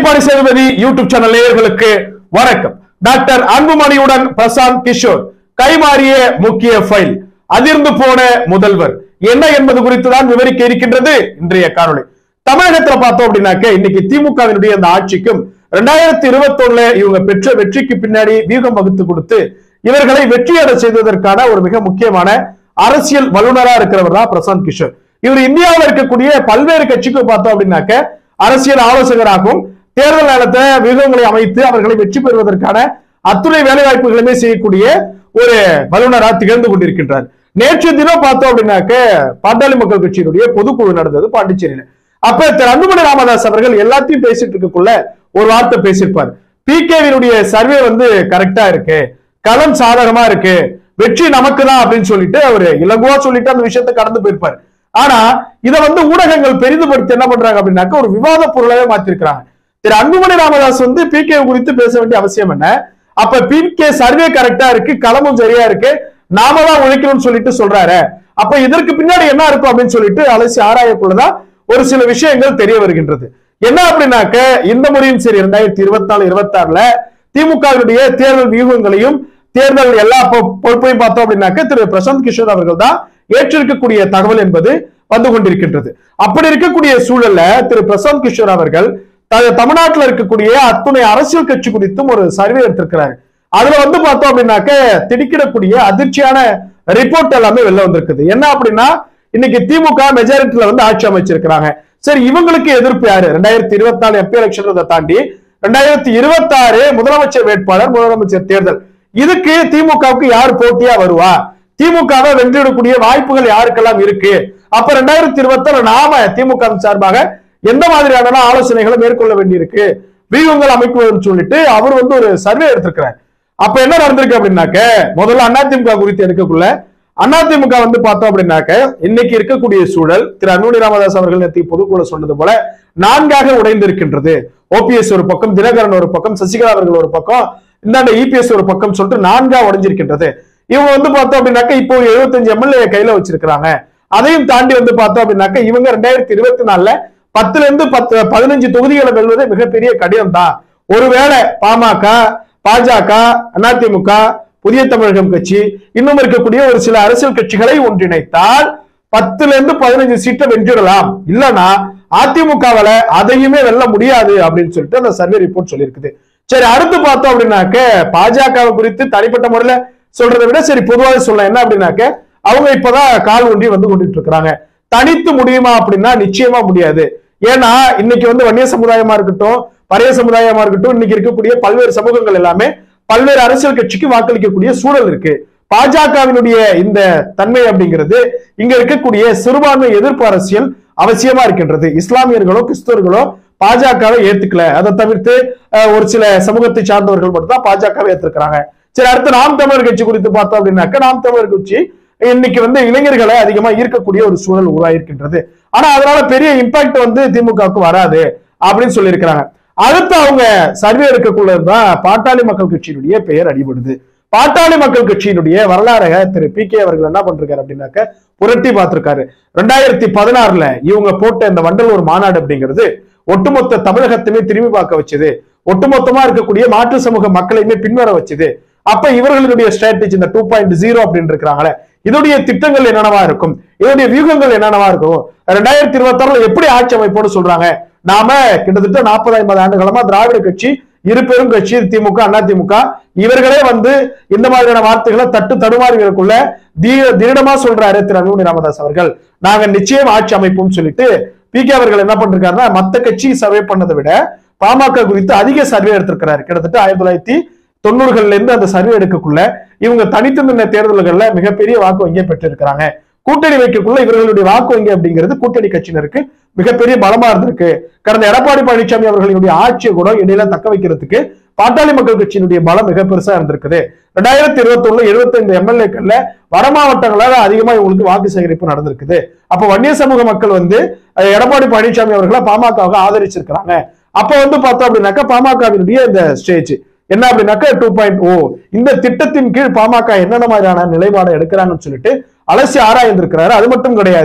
மணி Sethupathi YouTube channel நேயர்களுக்கு வணக்கம் doctor அன்புமணியுடன் பிரசாந்த் கிஷோர் கைமாறிய முக்கிய ஃபைல் அதிர்ந்து போன முதல்வர் என்ன என்பது குறித்து தான் விவரிக்க இருக்கின்றது இன்றைய காணொளி தமிழகத்துல பார்த்தோம் அப்படின்னாக்க இன்னைக்கு திமுகவினுடைய அந்த ஆட்சிக்கும் ரெண்டாயிரத்தி இருபத்தி ஒண்ணுல இவங்க பெற்ற வெற்றிக்கு பின்னாடி வியூகம் வகுத்து கொடுத்து இவர்களை வெற்றியடை செய்ததற்கான ஒரு மிக முக்கியமான அரசியல் வல்லுநரா இருக்கிறவர் தான் பிரசாந்த் கிஷோர் இவர் இந்தியாவில் இருக்கக்கூடிய பல்வேறு கட்சிக்கு பார்த்தோம் அப்படின்னாக்க அரசியல் ஆலோசகராகவும் தேர்தல் நேரத்தை வியூகங்களை அமைத்து அவர்களை வெற்றி பெறுவதற்கான அத்துணை வேலை வாய்ப்புகளுமே செய்யக்கூடிய ஒரு வல்லுநரா திகழ்ந்து கொண்டிருக்கின்றார் நேற்று தினம் பார்த்தோம் அப்படின்னாக்க பாட்டாளி மக்கள் கட்சியினுடைய பொதுக்குழு நடந்தது பாண்டிச்சேரியில அப்ப திரு அன்புமணி ராமதாஸ் அவர்கள் எல்லாத்தையும் பேசிட்டு இருக்கக்குள்ள ஒரு வார்த்தை பேசியிருப்பார் பிகேவினுடைய சர்வே வந்து கரெக்டா இருக்கு களம் சாதகமா இருக்கு வெற்றி நமக்கு தான் அப்படின்னு சொல்லிட்டு அவரு இலகுவா சொல்லிட்டு அந்த விஷயத்தை கடந்து போயிருப்பாரு ஆனா இத வந்து ஊடகங்கள் பெரிதுபடுத்தி என்ன பண்றாங்க அப்படின்னாக்க ஒரு விவாத பொருளாவே மாத்திருக்கிறாங்க திரு அன்புமணி ராமதாஸ் வந்து பிகே குறித்து பேச வேண்டிய அவசியம் என்ன அப்ப பிகே சர்வே கரெக்டா இருக்கு களமும் சரியா இருக்கு நாம தான் உழைக்கணும்னு சொல்லிட்டு சொல்றாரு அப்ப இதற்கு பின்னாடி என்ன இருக்கும் அப்படின்னு சொல்லிட்டு அலசி ஆராயக்குள்ளதான் ஒரு சில விஷயங்கள் தெரிய வருகின்றது என்ன அப்படின்னாக்க இந்த முறையும் சரி ரெண்டாயிரத்தி இருபத்தி நாலு இருபத்தி ஆறுல திமுகவினுடைய தேர்தல் வியூகங்களையும் தேர்தல் எல்லா பொ- பொறுப்பையும் பார்த்தோம் அப்படின்னாக்க திரு பிரசாந்த் கிஷோர் அவர்கள் தான் ஏற்றிருக்கக்கூடிய தகவல் என்பது வந்து கொண்டிருக்கின்றது அப்படி இருக்கக்கூடிய சூழல்ல திரு பிரசாந்த் கிஷோர் அவர்கள் த- தமிழ்நாட்டுல இருக்கக்கூடிய அத்துணை அரசியல் கட்சி குறித்தும் ஒரு சர்வே எடுத்திருக்கிறாரு அதுல வந்து பார்த்தோம் அப்படின்னாக்க திடுக்கிடக்கூடிய அதிர்ச்சியான ரிப்போர்ட் எல்லாமே வெளில வந்திருக்குது என்ன அப்படின்னா இன்னைக்கு திமுக மெஜாரிட்டில வந்து ஆட்சி அமைச்சிருக்கிறாங்க சரி இவங்களுக்கு எதிர்ப்பு யாரு ரெண்டாயிரத்தி இருபத்தி நாலு எம்பி எலெக்ஷன் தாண்டி ரெண்டாயிரத்தி இருபத்தி ஆறு முதலமைச்சர் வேட்பாளர் முதலமைச்சர் தேர்தல் இதுக்கு திமுகவுக்கு யார் போட்டியா வருவா திமுகவை வென்றிடக்கூடிய வாய்ப்புகள் யாருக்கெல்லாம் இருக்கு அப்ப ரெண்டாயிரத்தி இருபத்தி நாம திமுக வின் சார்பாக எந்த மாதிரியான ஆலோசனைகளை மேற்கொள்ள வேண்டியிருக்கு வியூகங்கள் அமைக்குவதுன்னு சொல்லிட்டு அவர் வந்து ஒரு சர்வே எடுத்திருக்கிறார் அப்ப என்ன நடந்திருக்கு அப்படின்னாக்க முதல்ல அதிமுக குறித்து எடுக்கக்குள்ள அதிமுக வந்து பார்த்தோம் அப்படின்னாக்க இன்னைக்கு இருக்கக்கூடிய சூழல் திரு அன்புமணி ராமதாஸ் அவர்கள் நேற்று பொதுக்குழு சொன்னது போல நான்காக உடைந்திருக்கின்றது ஓபிஎஸ் ஒரு பக்கம் தினகரன் ஒரு பக்கம் சசிகலா அவர்கள் ஒரு பக்கம் இந்தாண்ட இபிஎஸ் ஒரு பக்கம் சொல்லிட்டு நான்கா உடைஞ்சிருக்கின்றது இவங்க வந்து பார்த்தோம் அப்படின்னாக்க இப்போ 75 எம்எல்ஏ கையில வச்சிருக்கிறாங்க அதையும் தாண்டி வந்து பார்த்தோம் அப்படின்னாக்க இவங்க ரெண்டாயிரத்தி இருபத்தி நாலுல பத்துல இருந்து பத்து பதினஞ்சு தொகுதிகளை வெல்வது மிகப்பெரிய கடினம் தான் ஒருவேளை பாமக பாஜக அதிமுக புதிய தமிழகம் கட்சி இன்னும் இருக்கக்கூடிய ஒரு சில அரசியல் கட்சிகளை ஒன்றிணைத்தால் பத்துல இருந்து பதினஞ்சு சீட்டை வென்றிடலாம் இல்லனா அதிமுகவால அதையுமே வெல்ல முடியாது அப்படின்னு சொல்லிட்டு அந்த சர்வே ரிப்போர்ட் சொல்லியிருக்குது சரி அடுத்து பார்த்தோம் அப்படின்னாக்க பாஜக குறித்து தனிப்பட்ட முறையில சொல்றதை விட சரி பொதுவாக சொல்லலாம் என்ன அப்படின்னாக்க அவங்க இப்பதான் கால் ஒன்றி வந்து கொண்டுட்டு இருக்கிறாங்க தனித்து முடியுமா அப்படின்னா நிச்சயமா முடியாது ஏன்னா இன்னைக்கு வந்து வன்னிய சமுதாயமா இருக்கட்டும் பழைய சமுதாயமா இருக்கட்டும் இன்னைக்கு இருக்கக்கூடிய பல்வேறு சமூகங்கள் எல்லாமே பல்வேறு அரசியல் கட்சிக்கு வாக்களிக்கக்கூடிய சூழல் இருக்கு பாஜகவினுடைய இந்த தன்மை அப்படிங்கிறது இங்க இருக்கக்கூடிய சிறுபான்மை எதிர்ப்பு அரசியல் அவசியமா இருக்கின்றது இஸ்லாமியர்களோ கிறிஸ்தவர்களோ பாஜகவை ஏத்துக்கல அதை தவிர்த்து அஹ், ஒரு சில சமூகத்தை சார்ந்தவர்கள் மட்டும் தான் பாஜகவை ஏத்துக்கிறாங்க சரி அடுத்து நாம் தமிழர் கட்சி குறித்து பார்த்தோம் அப்படின்னாக்க நாம் தமிழர் கட்சி இன்னைக்கு வந்து இளைஞர்களை அதிகமா ஈர்க்கக்கூடிய ஒரு சூழல் உருவாயிருக்கின்றது ஆனா அதனால பெரிய இம்பாக்ட் வந்து திமுகவுக்கு வராது அப்படின்னு சொல்லியிருக்கிறாங்க அடுத்து அவங்க சர்வே எடுக்கக்குள்ளதான் பாட்டாளி மக்கள் கட்சியினுடைய பெயர் அடிபடுது பாட்டாளி மக்கள் கட்சியினுடைய வரலாறை திரு பி கே அவர்கள் என்ன பண்றாரு அப்படின்னாக்க புரட்டி பார்த்திருக்காரு ரெண்டாயிரத்தி பதினாறுல இவங்க போட்ட இந்த வண்டலூர் மாநாடு அப்படிங்கிறது ஒட்டுமொத்த தமிழகத்தையுமே திரும்பி பார்க்க வச்சது ஒட்டுமொத்தமா இருக்கக்கூடிய மாற்று சமூக மக்களையுமே பின்வர வச்சது அப்ப இவர்களுடைய ஸ்ட்ராட்டஜி இந்த டூ பாயிண்ட் ஜீரோ அப்படின்னு இருக்கிறாங்களே இதோடைய திட்டங்கள் என்னென்னவா இருக்கும் இதோடைய வியூகங்கள் என்னென்னவா இருக்கும் ரெண்டாயிரத்தி இருபத்தி ஆறுல எப்படி ஆட்சி அமைப்போம்னு சொல்றாங்க நாம கிட்டத்தட்ட நாற்பது ஐம்பது ஆண்டு காலமா திராவிட கட்சி இரு பெரும் கட்சி திமுக அதிமுக இவர்களே வந்து இந்த மாதிரியான வார்த்தைகளை தட்டு தடுமாறுவதற்குள்ள தீ- திருடமா சொல்றாரு திரு அன்புமணி ராமதாஸ் அவர்கள் நாங்க நிச்சயம் ஆட்சி அமைப்போம் சொல்லிட்டு பி கே அவர்கள் என்ன பண்றாருன்னா மத்த கட்சி சர்வே பண்ணதை விட பாமக குறித்து அதிக சர்வே எடுத்திருக்கிறாரு கிட்டத்தட்ட ஆயிரத்தி தொள்ளாயிரத்தி தொண்ணூறுகள்ல இருந்து அந்த சர்வே எடுக்கக்குள்ள இவங்க தனித்து நின்ற தேர்தல்கள்ல மிகப்பெரிய வாக்கு வங்கியை பெற்றிருக்கிறாங்க கூட்டணி வைக்கக்குள்ள இவர்களுடைய வாக்கு வங்கி அப்படிங்கிறது கூட்டணி கட்சியினருக்கு மிகப்பெரிய பலமா இருந்திருக்கு கடந்த எடப்பாடி பழனிசாமி அவர்களுடைய ஆட்சியை கூட இடையில தக்க வைக்கிறதுக்கு பாட்டாளி மக்கள் கட்சியினுடைய பலம் மிக பெருசா இருந்திருக்குது ரெண்டாயிரத்தி இருபத்தி ஒண்ணு எழுபத்தைந்து எம்எல்ஏக்கள்ல வட மாவட்டங்களால அதிகமா இவங்களுக்கு வாக்கு சேகரிப்பு நடந்திருக்குது அப்ப வன்னிய சமூக மக்கள் வந்து அஹ், எடப்பாடி பழனிசாமி அவர்களை பாமகவை ஆதரிச்சிருக்கிறாங்க அப்ப வந்து பார்த்தோம் அப்படின்னாக்கா பாமகவினுடைய இந்த ஸ்டேஜ் என்ன அப்படின்னாக்கா டூ பாயிண்ட் ஓ இந்த திட்டத்தின் கீழ் பாமக என்னென்ன மாதிரியான நிலைப்பாடு எடுக்கிறாங்கன்னு சொல்லிட்டு அலசி ஆராய்ந்திருக்கிறாரு அது மட்டும் கிடையாது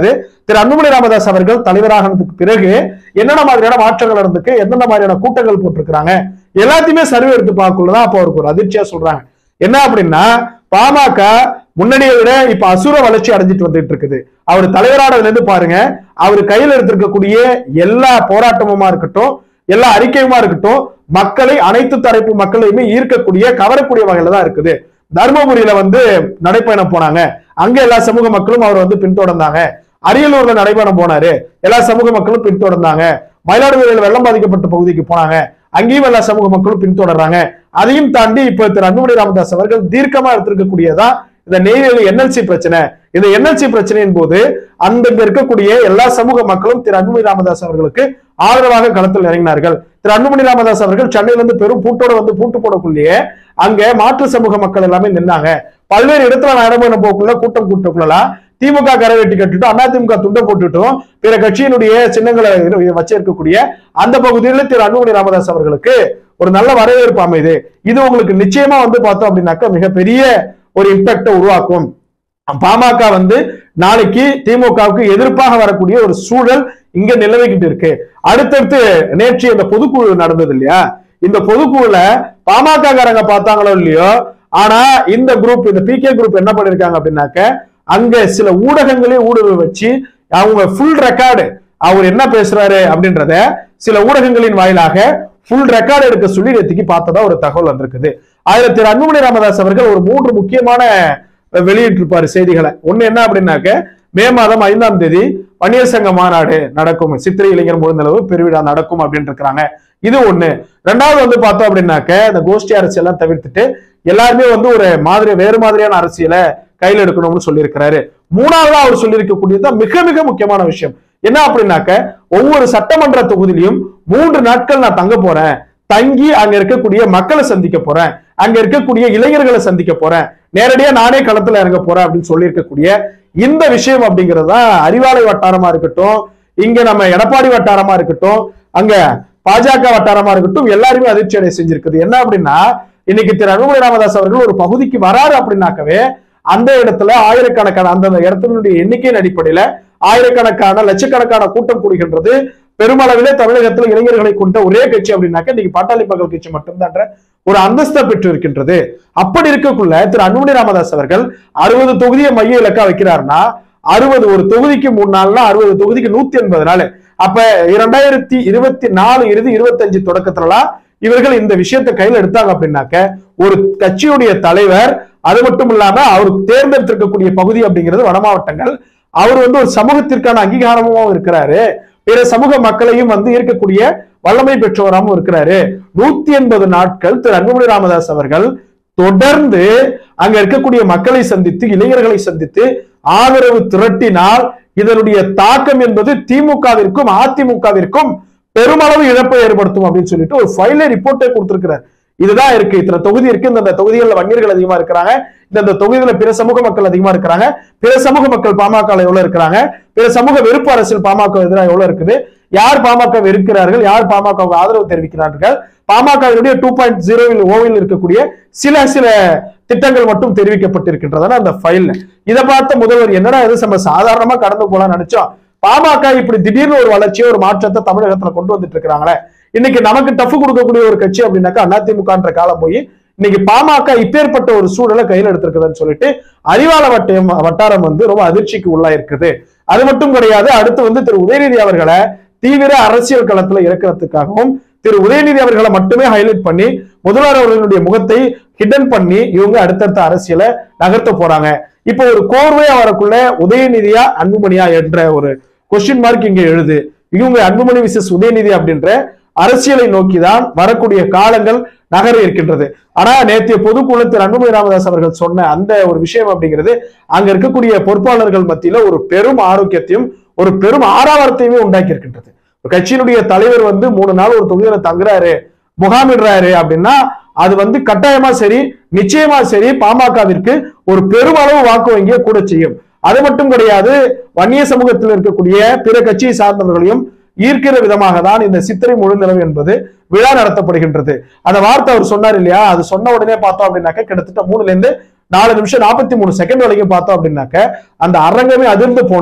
திரு அன்புமணி ராமதாஸ் அவர்கள் தலைவரானதுக்கு பிறகு என்னென்ன மாதிரியான மாற்றங்கள் நடந்துக்கு எந்தெந்த மாதிரியான கூட்டங்கள் போட்டிருக்கிறாங்க எல்லாத்தையுமே சர்வே எடுத்து பார்க்கலதான் அப்போ அவருக்கு ஒரு அதிர்ச்சியா சொல்றாங்க என்ன அப்படின்னா பாமக முன்னணியை விட இப்ப அசுர வளர்ச்சி அடைஞ்சிட்டு வந்துட்டு இருக்குது அவர் தலைவரானதுல இருந்து பாருங்க அவர் கையில் எடுத்திருக்கக்கூடிய எல்லா போராட்டமுமா இருக்கட்டும் எல்லா அறிக்கையுமா இருக்கட்டும் மக்களை அனைத்து தரப்பு மக்களையுமே ஈர்க்கக்கூடிய கவரக்கூடிய வகையில தான் இருக்குது தர்மபுரியில வந்து நடைப்பயணம் போனாங்க அங்க எல்லா சமூக மக்களும் அவர் வந்து பின்தொடர்ந்தாங்க அரியலூர்ல நடைபயணம் போனாரு எல்லா சமூக மக்களும் பின்தொடர்ந்தாங்க மயிலாடுதுறையில் வெள்ளம் பாதிக்கப்பட்ட பகுதிக்கு போனாங்க அங்கேயும் எல்லா சமூக மக்களும் பின்தொடர்றாங்க அதையும் தாண்டி இப்ப திரு அன்புமணி ராமதாஸ் அவர்கள் தீர்க்கமா எடுத்திருக்கக்கூடியதா இந்த நெய்வேலி என்எல்சி பிரச்சனை இந்த என்எல்சி பிரச்சனையின் போது அந்த இருக்கக்கூடிய எல்லா சமூக மக்களும் திரு அன்புமணி ராமதாஸ் அவர்களுக்கு ஆதரவாக களத்தில் இறங்கினார்கள் திரு அன்புமணி ராமதாஸ் அவர்கள் சென்னையில இருந்து பெரும் பூட்டோட வந்து பூட்டு போடக்குள்ளேயே அங்க மாற்று சமூக மக்கள் எல்லாமே நின்னாங்க பல்வேறு இடத்துல நடைபெற போக்குள்ள கூட்டம் கூட்டக்குள்ளலாம் திமுக கரை வெட்டி கட்டிட்டோம் அதிமுக துண்டை போட்டுட்டோம் பிற கட்சியினுடைய சின்னங்களை வச்சிருக்கக்கூடிய அந்த பகுதியில் திரு அன்புமணி ராமதாஸ் அவர்களுக்கு ஒரு நல்ல வரவேற்பு அமைது இது உங்களுக்கு நிச்சயமா வந்து பார்த்தோம் அப்படின்னாக்கா மிகப்பெரிய ஒரு இம்பாக்டை உருவாக்கும் பாமக வந்து நாளைக்கு திமுகவுக்கு எதிர்ப்பாக வரக்கூடிய ஒரு சூழல் இங்க நிலவிக்கிட்டு இருக்கு அடுத்தடுத்து நேற்று இந்த பொதுக்குழு நடந்தது இல்லையா இந்த பொதுக்குழுல பாமக காரங்க பார்த்தாங்களோ இல்லையோ ஆனா இந்த குரூப் இந்த பிகே குரூப் என்ன பண்ணிருக்காங்க அப்படின்னாக்க அங்க சில ஊடகங்களே ஊடுருவ வச்சு அவங்க ஃபுல் ரெக்கார்டு அவர் என்ன பேசுறாரு அப்படின்றத சில ஊடகங்களின் வாயிலாக ஃபுல் ரெக்கார்டு எடுக்க சொல்லி நேற்றுக்கு பார்த்ததா ஒரு தகவல் வந்திருக்குது அதுல திரு அன்புமணி ராமதாஸ் அவர்கள் ஒரு மூன்று முக்கியமான வெளியிட்டிருப்பாரு செய்திகளை ஒண்ணு என்ன அப்படின்னாக்க மே மாதம் ஐந்தாம் தேதி வன்னியர் சங்க மாநாடு நடக்கும் சித்திரை இளைஞர் முழுந்தளவு பெருவிழா நடக்கும் அப்படின்னு இருக்கிறாங்க இது ஒண்ணு ரெண்டாவது வந்து பார்த்தோம் அப்படின்னாக்க இந்த கோஷ்டி அரசியெல்லாம் தவிர்த்துட்டு எல்லாருமே வந்து ஒரு மாதிரி வேறு மாதிரியான அரசியலை கையில் எடுக்கணும்னு சொல்லியிருக்கிறாரு மூணாவதா அவர் சொல்லியிருக்கக்கூடியது மிக மிக முக்கியமான விஷயம் என்ன அப்படின்னாக்க ஒவ்வொரு சட்டமன்ற தொகுதியிலையும் மூன்று நாட்கள் நான் தங்க போறேன் தங்கி அங்க இருக்கக்கூடிய மக்களை சந்திக்க போறேன் அங்க இருக்கக்கூடிய இளைஞர்களை சந்திக்க போறேன் நேரடியா நானே களத்துல இறங்க போறேன் அப்படின்னு சொல்லி இருக்கக்கூடிய இந்த விஷயம் அப்படிங்கிறது தான் அறிவாலை வட்டாரமா இருக்கட்டும் இங்க நம்ம எடப்பாடி வட்டாரமா இருக்கட்டும் அங்க பாஜக வட்டாரமா இருக்கட்டும் எல்லாருமே அதிர்ச்சி அடைய செஞ்சிருக்குது என்ன அப்படின்னா இன்னைக்கு திரு அனுமதி ராமதாஸ் அவர்கள் ஒரு பகுதிக்கு வராரு அப்படின்னாக்கவே அந்த இடத்துல ஆயிரக்கணக்கான அந்த இடத்தினுடைய எண்ணிக்கையின் அடிப்படையில ஆயிரக்கணக்கான லட்சக்கணக்கான கூட்டம் கூடுகின்றது பெருமளவிலே தமிழகத்தில் இளைஞர்களை கொண்ட ஒரே கட்சி அப்படின்னாக்க இன்னைக்கு பாட்டாளி மக்கள் கட்சி மட்டும்தான்ற ஒரு அந்தஸ்தை பெற்று இருக்கின்றது அப்படி இருக்கக்குள்ள திரு அன்புமணி ராமதாஸ் அவர்கள் அறுபது தொகுதியை மைய இலக்கா வைக்கிறாருன்னா அறுபது ஒரு தொகுதிக்கு மூணு நாள்னா அறுபது தொகுதிக்கு நூத்தி எண்பது நாள் அப்ப இரண்டாயிரத்தி இருபத்தி நாலு இறுதி இருபத்தஞ்சு தொடக்கத்துலலாம் இவர்கள் இந்த விஷயத்தை கையில எடுத்தாங்க அப்படின்னாக்க ஒரு கட்சியுடைய தலைவர் அது மட்டும் இல்லாம அவர் தேர்ந்தெடுத்திருக்கக்கூடிய பகுதி அப்படிங்கிறது வட மாவட்டங்கள் அவர் வந்து ஒரு சமூகத்திற்கான அங்கீகாரமும் இருக்கிறாரு பிற சமூக மக்களையும் வந்து இருக்கக்கூடிய வல்லமை பெற்றவராகவும் இருக்கிறாரு நூத்தி எண்பது நாட்கள் திரு அன்புமணி ராமதாஸ் அவர்கள் தொடர்ந்து அங்க இருக்கக்கூடிய மக்களை சந்தித்து இளைஞர்களை சந்தித்து ஆதரவு திரட்டினால் இதனுடைய தாக்கம் என்பது திமுகவிற்கும் அதிமுகவிற்கும் பெருமளவு இழப்பை ஏற்படுத்தும் அப்படின்னு சொல்லிட்டு ஒரு ஃபைல ரிப்போர்ட்டை கொடுத்திருக்கிறார் இதுதான் இருக்கு இத்தனை தொகுதி இருக்கு இந்த தொகுதிகளில் வன்னியர்கள் அதிகமா இருக்கிறாங்க இந்த தொகுதியில பிற சமூக மக்கள் அதிகமா இருக்கிறாங்க பிற சமூக மக்கள் பாமக எவ்வளவு இருக்கிறாங்க பிற சமூக வெறுப்பு அரசியல் பாமக எதிராக எவ்வளவு இருக்குது யார் பாமக வெறுக்கிறார்கள் யார் பாமக ஆதரவு தெரிவிக்கிறார்கள் பாமகவினுடைய டூ பாயிண்ட் ஜீரோவில் ஓவில் இருக்கக்கூடிய சில சில திட்டங்கள் மட்டும் தெரிவிக்கப்பட்டிருக்கின்றதான அந்த ஃபைல்ல இதை பார்த்த முதல்வர் என்னடா இது நம்ம சாதாரணமா கடந்து போலாம் நினைச்சோம் பாமக இப்படி திடீர்னு ஒரு வளர்ச்சியை ஒரு மாற்றத்தை தமிழகத்துல கொண்டு வந்துட்டு இருக்கிறாங்களே இன்னைக்கு நமக்கு டஃப் கொடுக்கக்கூடிய ஒரு கட்சி அப்படின்னாக்கா அதிமுகன்ற காலம் போய் இன்னைக்கு பாமக இப்பேற்பட்ட ஒரு சூழலை கையில் எடுத்திருக்குதுன்னு சொல்லிட்டு அறிவாள வட்டம் வட்டாரம் வந்து ரொம்ப அதிர்ச்சிக்கு உள்ளாயிருக்குது அது மட்டும் கிடையாது அடுத்து வந்து திரு உதயநிதி அவர்களை தீவிர அரசியல் களத்துல இறக்கிறதுக்காகவும் திரு உதயநிதி அவர்களை மட்டுமே ஹைலைட் பண்ணி முதல்வர் அவர்களுடைய முகத்தை ஹிடன் பண்ணி இவங்க அடுத்தடுத்த அரசியலை நகர்த்த போறாங்க இப்போ ஒரு கோர்வையா வரக்குள்ள உதயநிதியா அன்புமணியா என்ற ஒரு கொஸ்டின் மார்க் இங்க எழுது இவங்க அன்புமணி விசஸ் உதயநிதி அப்படின்ற அரசியலை நோக்கிதான் வரக்கூடிய காலங்கள் நகர இருக்கின்றது ஆனா நேற்றைய பொதுக்குழுத்தில் அன்புமணி ராமதாஸ் அவர்கள் சொன்ன அந்த ஒரு விஷயம் அப்படிங்கிறது அங்க இருக்கக்கூடிய பொறுப்பாளர்கள் மத்தியில ஒரு பெரும் ஆரோக்கியத்தையும் ஒரு பெரும் ஆறாவரத்தையுமே உண்டாக்கி இருக்கின்றது கட்சியினுடைய தலைவர் வந்து மூணு நாள் ஒரு தொகுதியில தங்குறாரு முகாமிடுறாரு அப்படின்னா அது வந்து கட்டாயமா சரி நிச்சயமா சரி பாமகவிற்கு ஒரு பெருமளவு வாக்கு வங்கியை கூட செய்யும் அது மட்டும் கிடையாது வன்னிய சமூகத்தில் இருக்கக்கூடிய பிற கட்சியை சார்ந்தவர்களையும் ஈர்க்கிற விதமாக தான் இந்த சித்திரை முழுநிலவு என்பது விழா நடத்தப்படுகின்றது அந்த வார்த்தை அவர் சொன்னார் இல்லையா அது சொன்ன உடனே பார்த்தோம் அப்படின்னாக்க கிட்டத்தட்ட மூணுல இருந்து நாலு நிமிஷம் நாற்பத்தி மூணு செகண்ட் வரைக்கும் பார்த்தோம் அப்படின்னாக்க அந்த அரங்கமே அதிர்ந்து போனது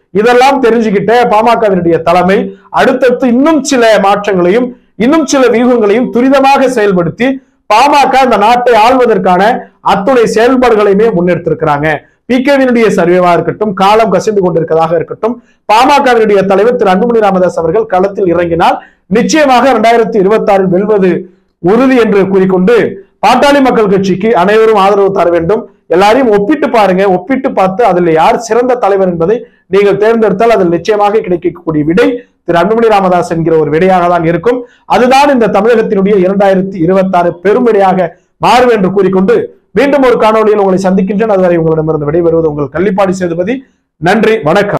இதெல்லாம் தெரிஞ்சுக்கிட்ட பாமகவினுடைய தலைமை அடுத்தடுத்து இன்னும் சில மாற்றங்களையும் இன்னும் சில வியூகங்களையும் துரிதமாக செயல்படுத்தி பாமக இந்த நாட்டை ஆள்வதற்கான அத்துணை செயல்பாடுகளையுமே முன்னெடுத்திருக்கிறாங்க பிகேவினுடைய சர்வேவா இருக்கட்டும் காலம் கசிந்து கொண்டிருக்கிறதாக இருக்கட்டும் பாமகவினுடைய தலைவர் திரு அன்புமணி ராமதாஸ் அவர்கள் களத்தில் இறங்கினால் நிச்சயமாக இரண்டாயிரத்தி இருபத்தி ஆறில் வெல்வது உறுதி என்று கூறிக்கொண்டு பாட்டாளி மக்கள் கட்சிக்கு அனைவரும் ஆதரவு தர வேண்டும் எல்லாரையும் ஒப்பிட்டு பாருங்க ஒப்பிட்டு பார்த்து அதில் யார் சிறந்த தலைவர் என்பதை நீங்கள் தேர்ந்தெடுத்தால் அதில் நிச்சயமாக கிடைக்கக்கூடிய விடை திரு அன்புமணி ராமதாஸ் என்கிற ஒரு விடையாக தான் இருக்கும் அதுதான் இந்த தமிழகத்தினுடைய இரண்டாயிரத்தி இருபத்தி ஆறு பெருமிடையாக மாறும் என்று கூறிக்கொண்டு மீண்டும் ஒரு காணொலியில் உங்களை சந்திக்கின்றேன் அதுவரை உங்களிடமிருந்து விடைபெறுவது உங்கள் கள்ளிப்பாடி சேதுபதி நன்றி வணக்கம்